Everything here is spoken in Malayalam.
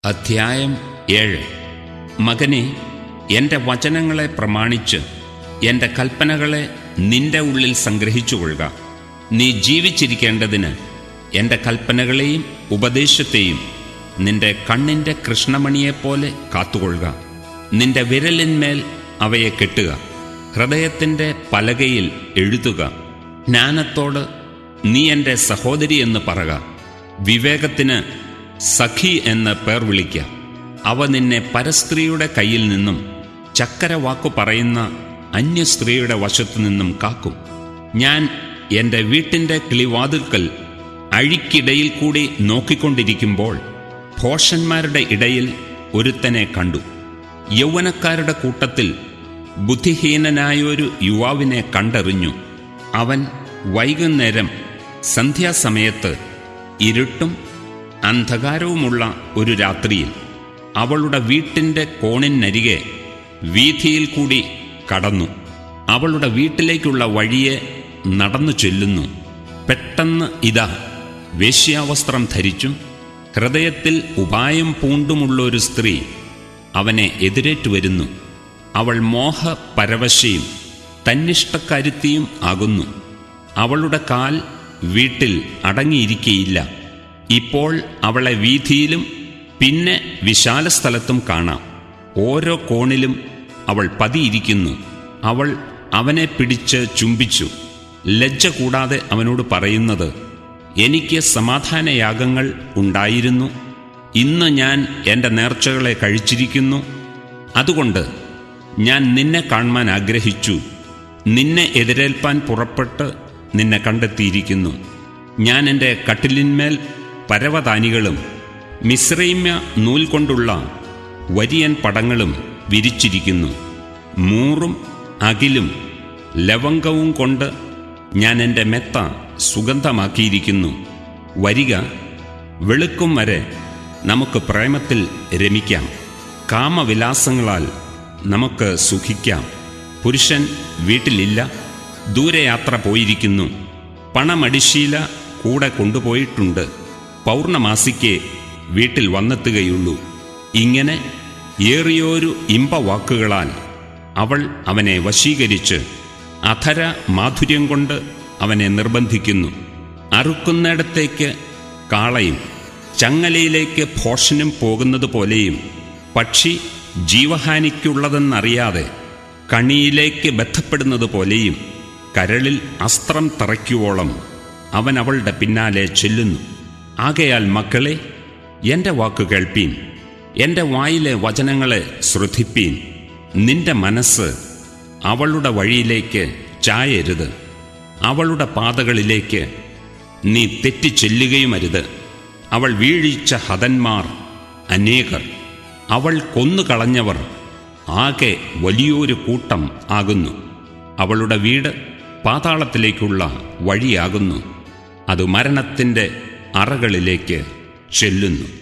അധ്യായം ഏഴ് മകനെ എൻ്റെ വചനങ്ങളെ പ്രമാണിച്ച് എൻ്റെ കൽപ്പനകളെ നിന്റെ ഉള്ളിൽ സംഗ്രഹിച്ചുകൊള്ളുക നീ ജീവിച്ചിരിക്കേണ്ടതിന് എൻ്റെ കൽപ്പനകളെയും ഉപദേശത്തെയും നിന്റെ കണ്ണിൻ്റെ കൃഷ്ണമണിയെപ്പോലെ കാത്തുകൊള്ളുക നിന്റെ വിരലിന്മേൽ അവയെ കെട്ടുക ഹൃദയത്തിൻ്റെ പലകയിൽ എഴുതുക ജ്ഞാനത്തോട് നീ എൻ്റെ സഹോദരി എന്ന് പറക വിവേകത്തിന് സഖി എന്ന് പേർ വിളിക്കുക അവ നിന്നെ പരസ്ത്രീയുടെ കയ്യിൽ നിന്നും ചക്കര വാക്കു പറയുന്ന അന്യസ്ത്രീയുടെ വശത്തു നിന്നും കാക്കും ഞാൻ എൻ്റെ വീട്ടിൻ്റെ കിളിവാതിൽക്കൽ അഴിക്കിടയിൽ കൂടി നോക്കിക്കൊണ്ടിരിക്കുമ്പോൾ ഭോഷന്മാരുടെ ഇടയിൽ ഒരുത്തനെ കണ്ടു യൗവനക്കാരുടെ കൂട്ടത്തിൽ ബുദ്ധിഹീനനായൊരു യുവാവിനെ കണ്ടെറിഞ്ഞു അവൻ വൈകുന്നേരം സന്ധ്യാസമയത്ത് ഇരുട്ടും അന്ധകാരവുമുള്ള ഒരു രാത്രിയിൽ അവളുടെ വീട്ടിൻ്റെ കോണിനരികെ വീഥിയിൽ കൂടി കടന്നു അവളുടെ വീട്ടിലേക്കുള്ള വഴിയെ നടന്നു ചെല്ലുന്നു പെട്ടെന്ന് ഇതാ വേശ്യാവസ്ത്രം ധരിച്ചും ഹൃദയത്തിൽ ഉപായം പൂണ്ടുമുള്ള ഒരു സ്ത്രീ അവനെ എതിരേറ്റു വരുന്നു അവൾ മോഹ പരവശയും തന്നിഷ്ടക്കരുത്തിയും ആകുന്നു അവളുടെ കാൽ വീട്ടിൽ അടങ്ങിയിരിക്കയില്ല ഇപ്പോൾ അവളെ വീഥിയിലും പിന്നെ വിശാല സ്ഥലത്തും കാണാം ഓരോ കോണിലും അവൾ പതിയിരിക്കുന്നു അവൾ അവനെ പിടിച്ച് ചുംബിച്ചു ലജ്ജ കൂടാതെ അവനോട് പറയുന്നത് എനിക്ക് സമാധാനയാഗങ്ങൾ ഉണ്ടായിരുന്നു ഇന്ന് ഞാൻ എൻ്റെ നേർച്ചകളെ കഴിച്ചിരിക്കുന്നു അതുകൊണ്ട് ഞാൻ നിന്നെ കാണുവാൻ ആഗ്രഹിച്ചു നിന്നെ എതിരേൽപ്പാൻ പുറപ്പെട്ട് നിന്നെ കണ്ടെത്തിയിരിക്കുന്നു ഞാൻ എൻ്റെ കട്ടിലിന്മേൽ പരവതാനികളും മിശ്രൈമ്യ നൂൽ കൊണ്ടുള്ള വരിയൻ പടങ്ങളും വിരിച്ചിരിക്കുന്നു മൂറും അകിലും ലവംഗവും കൊണ്ട് ഞാൻ എൻ്റെ മെത്ത സുഗന്ധമാക്കിയിരിക്കുന്നു വരിക വെളുക്കും വരെ നമുക്ക് പ്രേമത്തിൽ രമിക്കാം കാമവിലാസങ്ങളാൽ നമുക്ക് സുഖിക്കാം പുരുഷൻ വീട്ടിലില്ല ദൂരയാത്ര പോയിരിക്കുന്നു പണമടിശീല കൂടെ കൊണ്ടുപോയിട്ടുണ്ട് പൗർണമാസിക്ക് വീട്ടിൽ വന്നെത്തുകയുള്ളൂ ഇങ്ങനെ ഏറിയൊരു ഇമ്പവാക്കുകളാൽ അവൾ അവനെ വശീകരിച്ച് അധര മാധുര്യം കൊണ്ട് അവനെ നിർബന്ധിക്കുന്നു അറുക്കുന്നിടത്തേക്ക് കാളയും ചങ്ങലയിലേക്ക് ഭോഷനും പോകുന്നത് പോലെയും പക്ഷി ജീവഹാനിക്കുള്ളതെന്നറിയാതെ കണിയിലേക്ക് ബന്ധപ്പെടുന്നത് പോലെയും കരളിൽ അസ്ത്രം തറയ്ക്കുവോളം അവൻ അവളുടെ പിന്നാലെ ചെല്ലുന്നു ആകയാൽ മക്കളെ എൻ്റെ വാക്കു കേൾപ്പീൻ എൻ്റെ വായിലെ വചനങ്ങളെ ശ്രദ്ധിപ്പീൻ നിന്റെ മനസ്സ് അവളുടെ വഴിയിലേക്ക് ചായരുത് അവളുടെ പാതകളിലേക്ക് നീ തെറ്റിച്ചെല്ലുകയുമരുത് അവൾ വീഴിച്ച ഹതന്മാർ അനേകർ അവൾ കൊന്നുകളഞ്ഞവർ ആകെ വലിയൊരു കൂട്ടം ആകുന്നു അവളുടെ വീട് പാതാളത്തിലേക്കുള്ള വഴിയാകുന്നു അത് മരണത്തിൻ്റെ അറകളിലേക്ക് ചെല്ലുന്നു